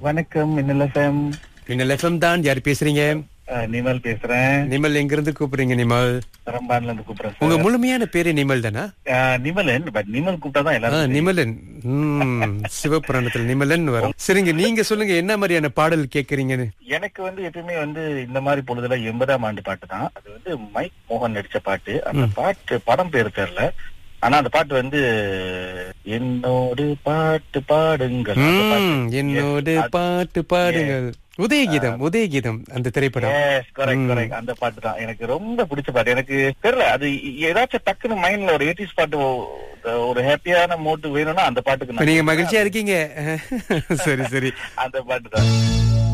வணக்கம் மின்னல் எஃப்எம் மின்னல் எஃப்எம் தான் யார் பேசுறீங்க நிமல் பேசுறேன் நிமல் எங்க இருந்து கூப்பிடுறீங்க நிமல் பெரம்பான்ல இருந்து கூப்பிடுறேன் உங்க சார் முழுமையான பேரு நிமல் தானா அஹ், நிமலன் பட் நிமல் கூப்பிட்டா தான் ஆ, எல்லாரும் தெரியும். நிமலன் ம், சிவபுராணத்துல நிமலன் வரும் சரிங்க நீங்க சொல்லுங்க என்ன மாதிரியான பாடல் கேக்குறீங்கன்னு எனக்கு வந்து எப்பயுமே வந்து இந்த மாதிரி பொழுதுல எண்பதாம் ஆண்டு பாட்டு தான் அது வந்து மைக் மோகன் நடிச்ச பாட்டு அந்த பாட்டு படம் பேர் தெரியல ஆனா அந்த பாட்டு வந்து என்னோடு பாட்டு பாடுங்கள் அந்த பாட்டு. ம், என்னோடு பாட்டு பாடுங்கள் உதயகீதம் உதயகீதம் அந்த திரைப்படம் Yes, correct, correct. அந்த பாட்டு தான் எனக்கு ரொம்ப பிடிச்ச பாட்டு எனக்கு தெரியல அது ஏதாச்சும் டக்குன்னு மைண்ட்ல ஒரு எயிட்டிஸ் பாட்டு ஒ- ஒரு ஹாப்பியான மோட்டு வேணும்னா அந்த பாட்டுக்கு இப்ப நான் நீங்க மகிழ்ச்சியா இருக்கீங்க சரி சரி அந்த பாட்டு தான்